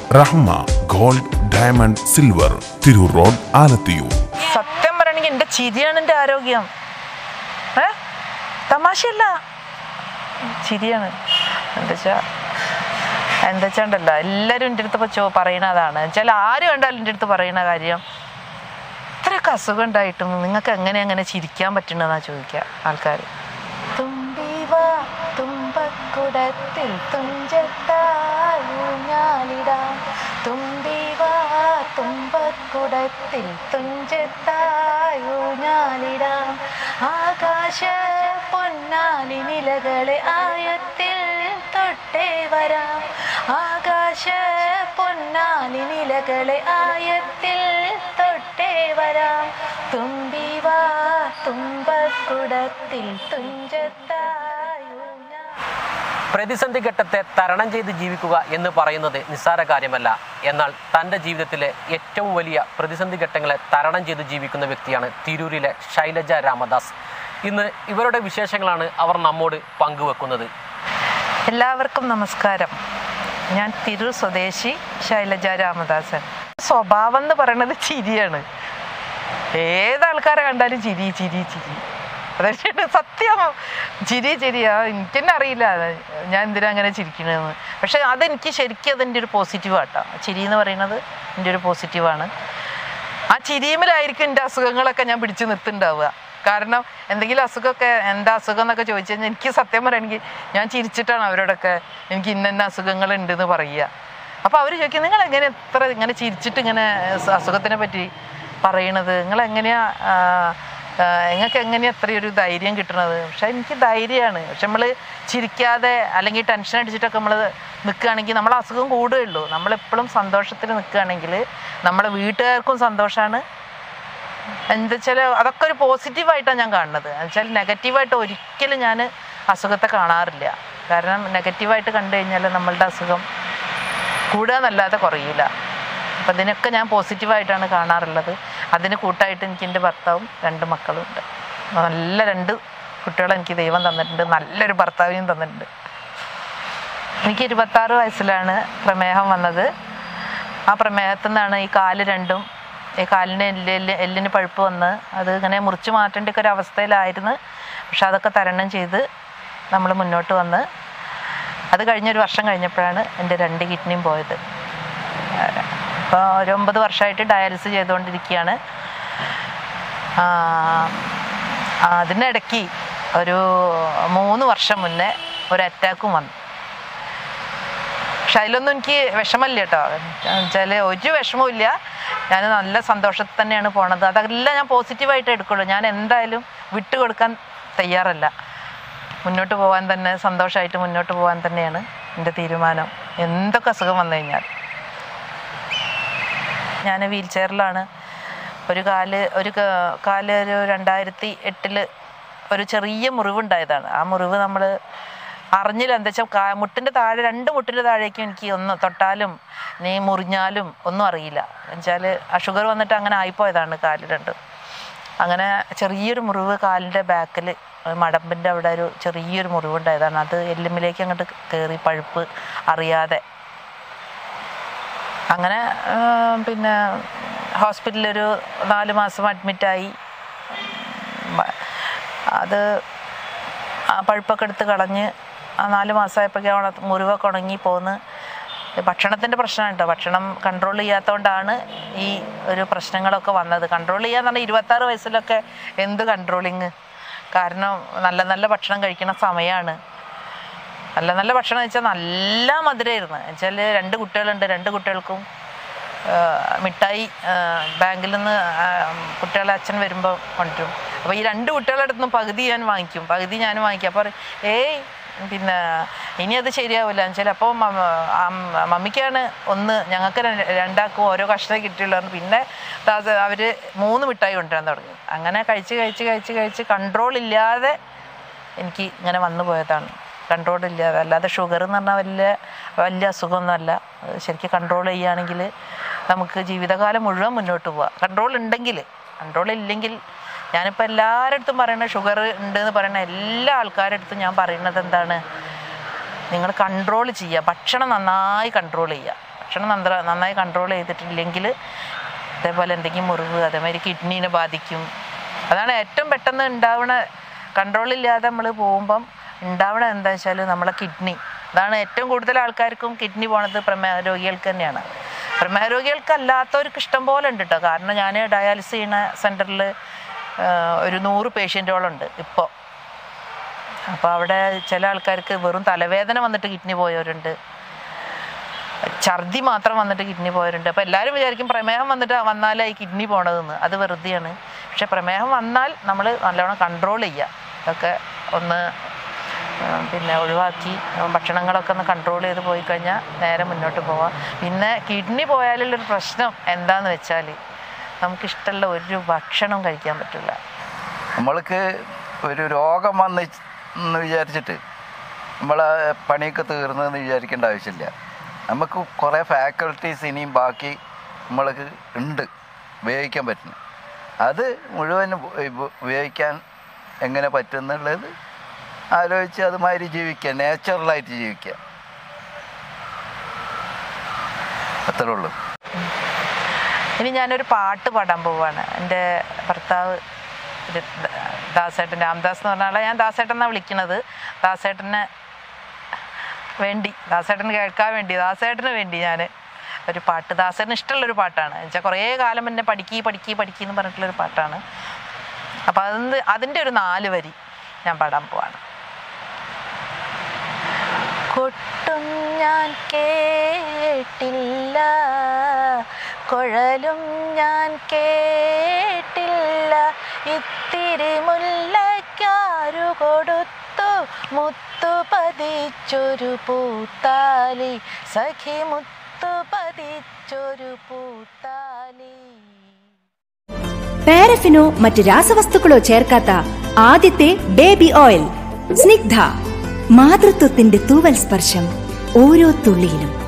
റഹ്മ gold diamond silver Tirur road Alathiyur സത്യം പറയണെങ്കിൽ എൻ്റെ ചിരിയാണ് എൻ്റെ ആരോഗ്യം ഏ തമാശയല്ല ചിരിയാണ് എന്താ വെച്ചാ എന്താ വെച്ചാണ്ടല്ലോ എല്ലാവരും എൻ്റെ അടുത്ത് ഇപ്പോൾ ചോ പറയണ അതാണ് വെച്ചാൽ ആര് കണ്ടാലും എൻ്റെ അടുത്ത് പറയുന്ന കാര്യം ഇത്രയൊക്കെ അസുഖം ഉണ്ടായിട്ടും നിങ്ങൾക്ക് എങ്ങനെ അങ്ങനെ ചിരിക്കാൻ പറ്റണമെന്നാ ചോദിക്കുക ആൾക്കാർ തുമ്പിവാ തുമ്പക്കുടത്തിൽ തുഞ്ചത്തായൂഞ്ഞാലിടാം തുമ്പിവാ തുമ്പക്കുടത്തിൽ തുഞ്ചത്തായൂഞ്ഞാലിടാം ആകാശ പൊന്നാലി നിലകളെ ആയത്തിൽ തൊട്ടേ വരാം ആകാശ പൊന്നാലി നിലകളെ ആയത്തിൽ തൊട്ടേ വരാം തുമ്പിവാ തുമ്പക്കുടത്തിൽ തുഞ്ചത്തായൂഞ്ഞാ പ്രതിസന്ധി ഘട്ടത്തെ തരണം ചെയ്ത് ജീവിക്കുക എന്ന് പറയുന്നത് നിസ്സാര കാര്യമല്ല എന്നാൽ തൻ്റെ ജീവിതത്തിലെ ഏറ്റവും വലിയ പ്രതിസന്ധി ഘട്ടങ്ങളെ തരണം ചെയ്ത് ജീവിക്കുന്ന വ്യക്തിയാണ് തിരൂരിലെ ശൈലജ രാമദാസ് ഇന്ന് ഇവരുടെ വിശേഷങ്ങളാണ് അവർ നമ്മോട് പങ്കുവെക്കുന്നത് എല്ലാവർക്കും നമസ്കാരം ഞാൻ തിരൂർ സ്വദേശി ശൈലജ രാമദാസൻ സ്വഭാവം എന്ന് പറയുന്നത് ചിരിയാണ് ഏത് ആൾക്കാരെ കണ്ടാലും ചിരി ചിരി ചിരി അതൊക്കെയാണ് സത്യം ചിരി ചിരിയാ എനിക്ക് തന്നെ അറിയില്ല ഞാൻ എന്തിനാ അങ്ങനെ ചിരിക്കണമെന്ന് പക്ഷെ അതെനിക്ക് ശരിക്കും അതെൻ്റെ ഒരു പോസിറ്റീവ് ആട്ടോ ചിരി എന്ന് പറയുന്നത് എൻ്റെ ഒരു പോസിറ്റീവാണ് ആ ചിരിയുമിലായിരിക്കും എൻ്റെ അസുഖങ്ങളൊക്കെ ഞാൻ പിടിച്ചു നിർത്തുന്നുണ്ടാവുക കാരണം എന്തെങ്കിലും അസുഖമൊക്കെ എന്താ അസുഖം എന്നൊക്കെ ചോദിച്ചു കഴിഞ്ഞാൽ എനിക്ക് സത്യം പറയുകയാണെങ്കിൽ ഞാൻ ചിരിച്ചിട്ടാണ് അവരോടൊക്കെ എനിക്ക് ഇന്ന ഇന്ന അസുഖങ്ങൾ ഉണ്ടെന്ന് പറയുക അപ്പോൾ അവർ ചോദിക്കും നിങ്ങൾ എങ്ങനെ എത്ര ഇങ്ങനെ ചിരിച്ചിട്ട് ഇങ്ങനെ സ- അസുഖത്തിനെ പറ്റി പറയണത് നിങ്ങൾ എങ്ങനെയാ നിങ്ങൾക്ക് എങ്ങനെയാ അത്രയൊരു ധൈര്യം കിട്ടണത് പക്ഷെ എനിക്ക് ധൈര്യമാണ് പക്ഷെ നമ്മൾ ചിരിക്കാതെ അല്ലെങ്കിൽ ടെൻഷൻ അടിച്ചിട്ടൊക്കെ നമ്മൾ നിൽക്കുകയാണെങ്കിൽ നമ്മളെ അസുഖം കൂടുകയുള്ളൂ നമ്മളെപ്പോഴും സന്തോഷത്തിൽ നിൽക്കുകയാണെങ്കിൽ നമ്മളെ വീട്ടുകാർക്കും സന്തോഷമാണ് എന്താ വെച്ചാൽ അതൊക്കെ ഒരു പോസിറ്റീവായിട്ടാണ് ഞാൻ കാണുന്നത് എന്നുവെച്ചാൽ നെഗറ്റീവായിട്ട് ഒരിക്കലും ഞാൻ അസുഖത്തെ കാണാറില്ല കാരണം നെഗറ്റീവായിട്ട് കണ്ടു കഴിഞ്ഞാൽ നമ്മളുടെ അസുഖം കൂടുക എന്നല്ലാതെ കുറയില്ല അപ്പം ഇതിനൊക്കെ ഞാൻ പോസിറ്റീവായിട്ടാണ് കാണാറുള്ളത് അതിന് കൂട്ടായിട്ട് എനിക്ക് എൻ്റെ ഭർത്താവും രണ്ട് മക്കളും ഉണ്ട് നല്ല രണ്ട് കുട്ടികളെ എനിക്ക് ദൈവം തന്നിട്ടുണ്ട് നല്ലൊരു ഭർത്താവിനും തന്നിട്ടുണ്ട് എനിക്ക് ഇരുപത്താറ് വയസ്സിലാണ് പ്രമേഹം വന്നത് ആ പ്രമേഹത്തിൽ നിന്നാണ് ഈ കാല് രണ്ടും ഈ കാലിന് എല്ല് എല്ലിന് പഴുപ്പ് വന്ന് അത് ഇങ്ങനെ മുറിച്ച് മാറ്റേണ്ട ഒക്കെ ഒരു അവസ്ഥയിലായിരുന്നു പക്ഷെ അതൊക്കെ തരണം ചെയ്ത് നമ്മൾ മുന്നോട്ട് വന്ന് അത് കഴിഞ്ഞൊരു വർഷം കഴിഞ്ഞപ്പോഴാണ് എൻ്റെ രണ്ട് കിഡ്നിയും പോയത് ഇപ്പോൾ ഒരു ഒമ്പത് വർഷമായിട്ട് ഡയാലിസിസ് ചെയ്തുകൊണ്ടിരിക്കുകയാണ് ആ, അതിനിടയ്ക്ക് ഒരു മൂന്ന് വർഷം മുന്നേ ഒരു അറ്റാക്കും വന്നു പക്ഷെ അതിലൊന്നും എനിക്ക് വിഷമമില്ല കേട്ടോ വെച്ചാൽ ഒരു വിഷമവും ഇല്ല ഞാൻ നല്ല സന്തോഷത്തിൽ തന്നെയാണ് പോണത് അതെല്ലാം ഞാൻ പോസിറ്റീവായിട്ട് എടുക്കുള്ളൂ ഞാൻ എന്തായാലും വിട്ടുകൊടുക്കാൻ തയ്യാറല്ല മുന്നോട്ട് പോകാൻ തന്നെ സന്തോഷമായിട്ട് മുന്നോട്ട് പോകാൻ തന്നെയാണ് എൻ്റെ തീരുമാനം എന്തൊക്കെ അസുഖം വന്നു കഴിഞ്ഞാൽ ഞാൻ വീൽ ചെയറിലാണ് ഒരു കാല് ഒരു ക- കാല് ഒരു രണ്ടായിരത്തി എട്ടില് ഒരു ചെറിയ മുറിവുണ്ടായതാണ് ആ മുറിവ് നമ്മൾ അറിഞ്ഞില്ല എന്താ വെച്ചാൽ കാ മുട്ടിൻ്റെ താഴെ രണ്ട് മുട്ടിൻ്റെ താഴേക്കും എനിക്ക് ഒന്ന് തൊട്ടാലും നീ മുറിഞ്ഞാലും ഒന്നും അറിയില്ല എന്നുവെച്ചാൽ ആ ഷുഗർ വന്നിട്ട് അങ്ങനെ ആയിപ്പോയതാണ് കാല് രണ്ടും അങ്ങനെ ചെറിയൊരു മുറിവ് കാലിൻ്റെ ബാക്കിൽ മടമ്പിൻ്റെ അവിടെ ഒരു ചെറിയൊരു മുറിവുണ്ടായതാണ് അത് എല്ലുമ്മിലേക്ക് അങ്ങോട്ട് കയറി പഴുപ്പ് അറിയാതെ അങ്ങനെ ആ, പിന്നെ ഹോസ്പിറ്റലിലൊരു നാല് മാസം അഡ്മിറ്റായി അത് ആ പഴുപ്പൊക്കെ എടുത്ത് കളഞ്ഞ് ആ നാല് മാസമായപ്പോഴേക്കും മുറിവൊക്കെ ഉണങ്ങി പോന്ന് ഭക്ഷണത്തിൻ്റെ പ്രശ്നമാണ് കേട്ടോ ഭക്ഷണം കൺട്രോൾ ചെയ്യാത്തതുകൊണ്ടാണ് ഈ ഒരു പ്രശ്നങ്ങളൊക്കെ വന്നത് കൺട്രോൾ ചെയ്യാന്ന് പറഞ്ഞാൽ ഇരുപത്താറ് വയസ്സിലൊക്കെ എന്ത് കൺട്രോളിങ് കാരണം നല്ല നല്ല ഭക്ഷണം കഴിക്കുന്ന സമയമാണ് നല്ല നല്ല ഭക്ഷണം വെച്ചാൽ നല്ല മധുരമായിരുന്നു വെച്ചാൽ രണ്ട് കുട്ടികളുണ്ട് രണ്ട് കുട്ടികൾക്കും ആ, മിഠായി ആ, ബാങ്കിൽ നിന്ന് ആ, കുട്ടികളെ അച്ഛൻ വരുമ്പോൾ കൊണ്ടുവരും അപ്പോൾ ഈ രണ്ട് കുട്ടികളുടെ അടുത്ത് നിന്ന് പകുതി ഞാൻ വാങ്ങിക്കും പകുതി ഞാൻ വാങ്ങിക്കും അപ്പോൾ പറയും, ഏയ് പിന്നെ ഇനി അത് ശരിയാവില്ല എന്നുവെച്ചാൽ അപ്പോൾ മമ്മിക്കാണ് ഒന്ന് ഞങ്ങൾക്ക് ര- രണ്ടാൾക്കും ഓരോ കഷ്ണം കിട്ടിയുള്ളൂ പറഞ്ഞു. പിന്നെ അവർ മൂന്ന് മിഠായി കൊണ്ടുവരാൻ തുടങ്ങി അങ്ങനെ കഴിച്ച് കഴിച്ച് കഴിച്ച് കഴിച്ച് കൺട്രോൾ ഇല്ലാതെ എനിക്ക് ഇങ്ങനെ വന്നു പോയതാണ് കൺട്രോൾ ഇല്ലാതെ അല്ലാതെ ഷുഗർ എന്ന് പറഞ്ഞാൽ വലിയ വലിയ അസുഖമൊന്നുമല്ല അത് ശരിക്കും കൺട്രോൾ ചെയ്യുകയാണെങ്കിൽ നമുക്ക് ജീവിതകാലം മുഴുവൻ മുന്നോട്ട് പോവാം കൺട്രോൾ ഉണ്ടെങ്കിൽ കൺട്രോൾ ഇല്ലെങ്കിൽ ഞാനിപ്പോൾ എല്ലാവരുടെ അടുത്തും പറയുന്നത് ഷുഗർ ഉണ്ട് എന്ന് പറയുന്ന എല്ലാ ആൾക്കാരുടെ അടുത്തും ഞാൻ പറയുന്നത് എന്താണ് നിങ്ങൾ കൺട്രോൾ ചെയ്യുക ഭക്ഷണം നന്നായി കൺട്രോൾ ചെയ്യുക ഭക്ഷണം നന്ത്ര നന്നായി കൺട്രോൾ ചെയ്തിട്ടില്ലെങ്കിൽ അതേപോലെ എന്തെങ്കിലും മുറിവ് അതേമാതിരി കിഡ്നീനെ ബാധിക്കും അതാണ് ഏറ്റവും പെട്ടെന്ന് ഉണ്ടാവണ കൺട്രോളില്ലാതെ നമ്മൾ പോകുമ്പം ഉണ്ടാവണ എന്താ വെച്ചാൽ നമ്മളെ കിഡ്നി അതാണ് ഏറ്റവും കൂടുതൽ ആൾക്കാർക്കും കിഡ്നി പോണത് പ്രമേഹ രോഗികൾക്ക് തന്നെയാണ് പ്രമേഹ രോഗികൾക്ക് അല്ലാത്തവർക്ക് ഇഷ്ടം പോലെ ഉണ്ട് കേട്ടോ കാരണം ഞാൻ ഡയാലിസിസ് ചെയ്യുന്ന സെൻറ്ററിൽ ഒരു നൂറ് പേഷ്യൻറ്റോളം ഉണ്ട് ഇപ്പോൾ അപ്പോൾ അവിടെ ചില ആൾക്കാർക്ക് വെറും തലവേദന വന്നിട്ട് കിഡ്നി പോയവരുണ്ട് ഛർദി മാത്രം വന്നിട്ട് കിഡ്നി പോയവരുണ്ട് അപ്പോൾ എല്ലാവരും വിചാരിക്കും പ്രമേഹം വന്നിട്ട് വന്നാലേ ഈ കിഡ്നി പോണതെന്ന് അത് വെറുതെയാണ് പക്ഷെ പ്രമേഹം വന്നാൽ നമ്മൾ നല്ലവണ്ണം കൺട്രോൾ ചെയ്യുക ഇതൊക്കെ ഒന്ന് ആ, പിന്നെ ഒഴിവാക്കി ഭക്ഷണങ്ങളൊക്കെ ഒന്ന് കൺട്രോൾ ചെയ്ത് പോയി കഴിഞ്ഞാൽ നേരെ മുന്നോട്ട് പോവാം പിന്നെ കിഡ്നി പോയാലുള്ളൊരു പ്രശ്നം എന്താന്ന് വെച്ചാൽ നമുക്കിഷ്ടമുള്ള ഒരു ഭക്ഷണവും കഴിക്കാൻ പറ്റില്ല നമ്മൾക്ക് ഒരു രോഗം വന്ന് എന്ന് വിചാരിച്ചിട്ട് നമ്മളെ പണിയൊക്കെ തീർന്നതെന്ന് വിചാരിക്കേണ്ട ആവശ്യമില്ല നമുക്ക് കുറേ ഫാക്കൽറ്റീസ് ഇനിയും ബാക്കി നമ്മൾക്ക് ഉണ്ട് ഉപയോഗിക്കാൻ പറ്റുന്നു അത് മുഴുവൻ ഉപ- ഉപയോഗിക്കാൻ എങ്ങനെ പറ്റുന്നുള്ളത് ആലോചിച്ച് അതുമാതിരി ജീവിക്കുക നാച്ചുറലായിട്ട് ജീവിക്കുക അത്രേ ഉള്ളൂ ഇനി ഞാനൊരു പാട്ട് പാടാൻ പോവാണ് എൻ്റെ ഭർത്താവ് ഒരു ദ- ദാസേട്ടൻ രാംദാസ് എന്ന് പറഞ്ഞ ആളെ ഞാൻ ദാസേട്ടൻ എന്നാണ് വിളിക്കുന്നത് ദാസേട്ടനെ വേണ്ടി ദാസേട്ടന് കേൾക്കാൻ വേണ്ടി ദാസേട്ടന് വേണ്ടി ഞാൻ ഒരു പാട്ട് ദാസേട്ടന് ഇഷ്ടമുള്ളൊരു പാട്ടാണ് വെച്ചാൽ കുറേ കാലം മുന്നേ പഠിക്കി പഠിക്കി പഠിക്കി എന്ന് പറഞ്ഞിട്ടുള്ളൊരു പാട്ടാണ് അപ്പം അതിന് അതിൻ്റെ ഒരു നാല് വരി ഞാൻ പാടാൻ പോവാണ് കൊട്ടും ഞാൻ കേട്ടില്ല കുഴലും ഞാൻ കേട്ടില്ല ഇത്തിരി മുല്ലയ്ക്കാരു കൊടുത്തു മുത്തു പതിച്ചൊരു പൂത്താലി സഖി മുത്തു പതിച്ചൊരു പൂത്താലി പാരഫിനോ മറ്റ് രാസവസ്തുക്കളോ ചേർക്കാത്ത ആദ്യത്തെ ബേബി ഓയിൽ സ്നിഗ്ധ മാതൃത്വത്തിന്റെ തൂവൽ സ്പർശം ഓരോ തുള്ളിയിലും